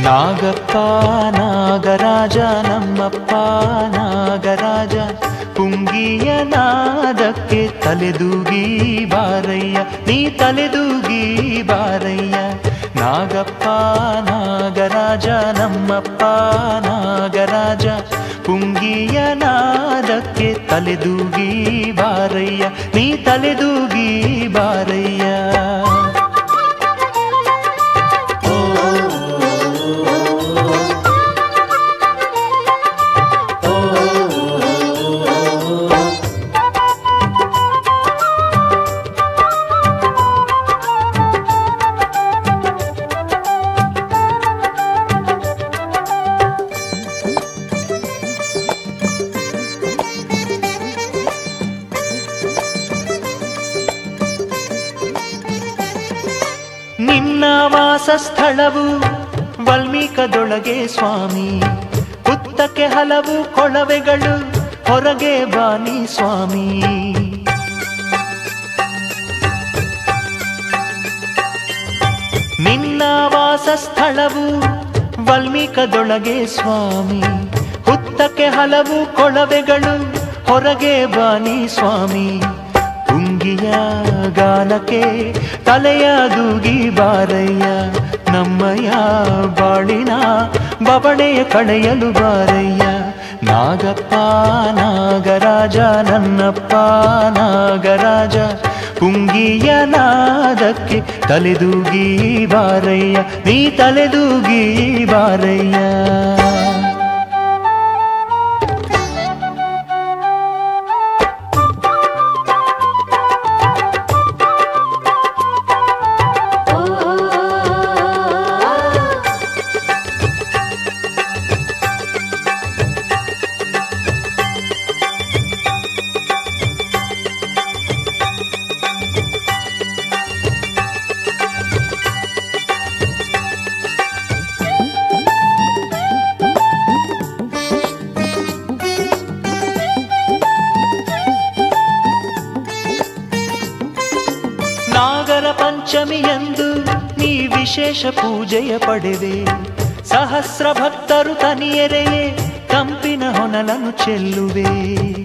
ನಾಗಪ್ಪ ನಾಗರಾಜ ನಮ್ಮಪ್ಪ ನಾಗರಾಜ ಪುಂಗಿಯ ನಾದಕ್ಕೆ ತಲೆದೂಗಿ ಬಾರಯ್ಯ ನೀ ತಲೆದೂಗಿ ಬಾರಯ್ಯ ನಾಗಪ್ಪ ನಾಗರಾಜ ನಮ್ಮಪ್ಪ ನಾಗರಾಜ ಪುಂಗಿಯ ನಾದಕ್ಕೆ ತಲೆದೂಗಿ ಬಾರಯ್ಯ ನೀ ತಲೆದೂಗಿ ಬಾರಯ್ಯ ನಿನ್ನ ವಾಸಸ್ಥಳವು ವಲ್ಮೀಕದೊಳಗೆ ಸ್ವಾಮಿ ಹುತ್ತಕ್ಕೆ ಹಲವು ಕೊಳವೆಗಳು ಹೊರಗೆ ಬಾನಿ ಸ್ವಾಮಿ ನಿನ್ನ ವಾಸಸ್ಥಳವು ವಲ್ಮೀಕದೊಳಗೆ ಸ್ವಾಮಿ ಹುತ್ತಕ್ಕೆ ಹಲವು ಕೊಳವೆಗಳು ಹೊರಗೆ ಬಾನಿ ಸ್ವಾಮಿ ಉಂಗಿಯ ಗಾನಕ್ಕೆ ತಲೆಯ ದೂಗಿ ಬಾರಯ್ಯ ನಮ್ಮಯ್ಯ ಬಾಳಿನ ಬವಣೆಯ ಕಳೆಯಲು ಬಾರಯ್ಯ ನಾಗಪ್ಪ ನಾಗರಾಜ ನನ್ನಪ್ಪ ನಾಗರಾಜ ಪುಂಗಿಯ ನಾದಕ್ಕೆ ತಲೆದೂಗಿ ಬಾರಯ್ಯ ನೀ ತಲೆದೂಗಿ ಬಾರಯ್ಯ ನಾಗರ ಪಂಚಮಿಯಂದು ನೀ ವಿಶೇಷ ಪೂಜೆಯ ಪಡೆದೆ ಸಹಸ್ರ ಭಕ್ತರು ತನಿಯರೆಯೇ ಕಂಪಿನ ಹೊನಲನ್ನು ಚೆಲ್ಲುವೆ